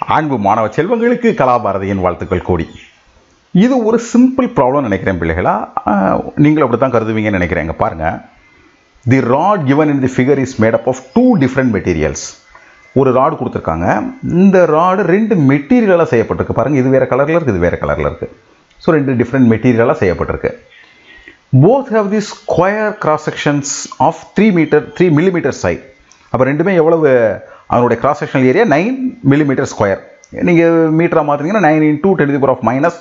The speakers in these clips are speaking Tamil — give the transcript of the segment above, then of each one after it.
அன்பு மாணவ செல்வங்களுக்கு கலாபாரதியின் வாழ்த்துக்கள் கூடி இது ஒரு சிம்பிள் ப்ராப்ளம் நினைக்கிறேன் பிள்ளைகளா ஆஹ், நீங்களும் அப்படி தான் கருதுவீங்கன்னு நினைக்கிறேன் இங்க பாருங்க the rod given in the figure is made up of two different materials ஒரு ராடு கொடுத்துருக்காங்க இந்த ராடு ரெண்டு மெட்டீரியலாக செய்யப்பட்டிருக்கு பாருங்க இது வேற கலரில் இருக்குது இது வேற கலரில் இருக்குது ஸோ ரெண்டு டிஃப்ரெண்ட் மெட்டீரியலாக செய்யப்பட்டிருக்கு both have the square cross sections of three metre three millimetre side அப்போ ரெண்டுமே எவ்வளவு அதனுடைய cross sectional area nine millimetre square நீங்கள் மீட்டராக மாற்றினீங்கன்னா nine into ten power of minus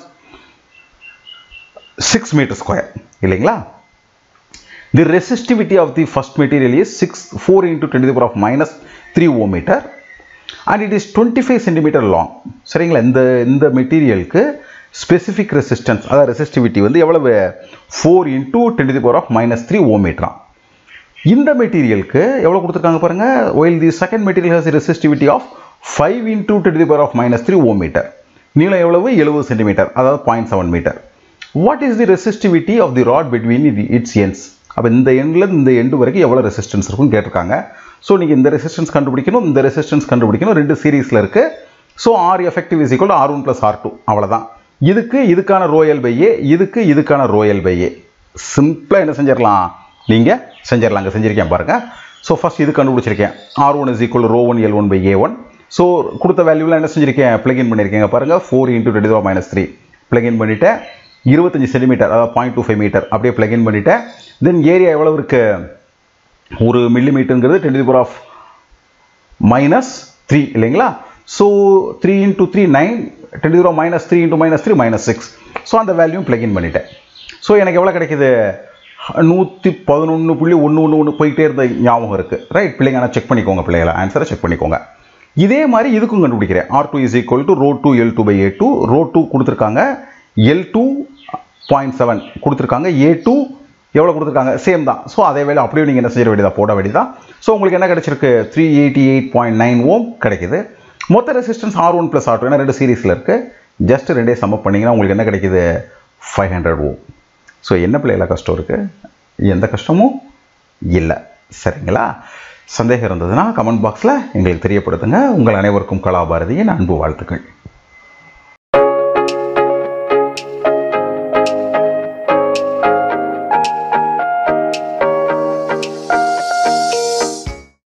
six metre square இல்லைங்களா the resistivity of the first material is six four into ten power of minus three ohm metre and it is twenty five centimetre long சரிங்களா இந்த இந்த மெட்டீரியலுக்கு ஸ்பெசிஃபிக் ரெசிஸ்டன்ஸ் அதாவது ரெசிஸ்டிவிட்டி வந்து எவ்வளவு four into ten power of minus three ohm மீட்டரா இந்த மெட்டீரியலுக்கு எவ்வளோ கொடுத்துருக்காங்க பாருங்க while the second material has resistivity of five into ten power of minus three ohm metre நீளம் எவ்வளவு எழுபது சென்டிமீட்டர் அதாவது point seven metre what is the resistivity of the rod between its ends அப்போ இந்த எண்ட்ல இந்த எண்டு வரைக்கும் எவ்வளோ ரெசிஸ்டன்ஸ் இருக்கும்னு கேட்டிருக்காங்க ஸோ நீங்கள் இந்த ரெசிஸ்டன்ஸ் கண்டுபிடிக்கணும் இந்த ரெசிஸ்டன்ஸ் கண்டுபிடிக்கணும் ரெண்டு சீரீஸில் இருக்குது so R effective is equal R one plus R two அவ்வளோதான் இதுக்கு இதுக்கான ரோயல் பை ஏ இதுக்கு இதுக்கான ரோயல் பை ஏ சிம்பிளாக என்ன செஞ்சிடலாம் நீங்கள் செஞ்சிடலாம் அங்கே செஞ்சிருக்கேன் பாருங்கள் ஸோ ஃபஸ்ட் இது கண்டுபிடிச்சிருக்கேன் R one is equal rho one L one by A one so கொடுத்த வேல்யூவில் என்ன செஞ்சிருக்கேன் பிளகின் பண்ணியிருக்கேங்க பாருங்கள் four into ten minus three plug in பண்ணிவிட்டேன் இருபத்தஞ்சி சென்டிமீட்டர் அதாவது பாயிண்ட் டூ ஃபைவ் மீட்டர் அப்படியே பிளகின் பண்ணிவிட்டேன் தென் ஏரியா எவ்வளவு இருக்குது ஒரு மில்லி மீட்டருங்கிறது ten power of minus three இல்லைங்களா so three into three nine ten zero minus three into minus three minus six so அந்த வேல்யூ பிளகின் பண்ணிட்டேன் ஸோ எனக்கு எவ்வளோ கிடைக்குது நூற்றி பதினொன்று புள்ளி ஒன்று ஒன்று ஒன்று போயிட்டே இருந்த ஞாபகம் இருக்குது ரைட் பிள்ளைங்க ஆனால் செக் பண்ணிக்கோங்க பிள்ளைகளை ஆன்சரை செக் பண்ணிக்கோங்க இதே மாதிரி இதுக்கும் கண்டுபிடிக்கிறேன் R two is equal to rho two L two by A two rho two கொடுத்துருக்காங்க எல் டூ பாயிண்ட் செவன் கொடுத்துருக்காங்க ஏ டூ எவ்வளோ கொடுத்துருக்காங்க சேம் தான் ஸோ அதே வேலை அப்படியே நீங்கள் என்ன செய்ய வேண்டியதா போட வேண்டியதா ஸோ உங்களுக்கு என்ன கிடைச்சிருக்கு three eighty eight point nine ohm கிடைக்குது மொத்த resistance R one plus R two ஏன்னா ரெண்டு சீரீஸில் இருக்குது ஜஸ்ட் ரெண்டே சம்மப் பண்ணிங்கன்னா உங்களுக்கு என்ன கிடைக்குது ஃபைவ் ஹண்ட்ரட் ஓம் ஸோ என்ன பிள்ளைகள கஷ்டம் இருக்குது எந்த கஷ்டமும் இல்லை சரிங்களா சந்தேகம் இருந்ததுன்னா கமெண்ட் பாக்ஸில் எங்களுக்கு தெரியப்படுத்துங்க உங்கள் அனைவருக்கும் கலாபாரதியின் அன்பு வாழ்த்துக்கள்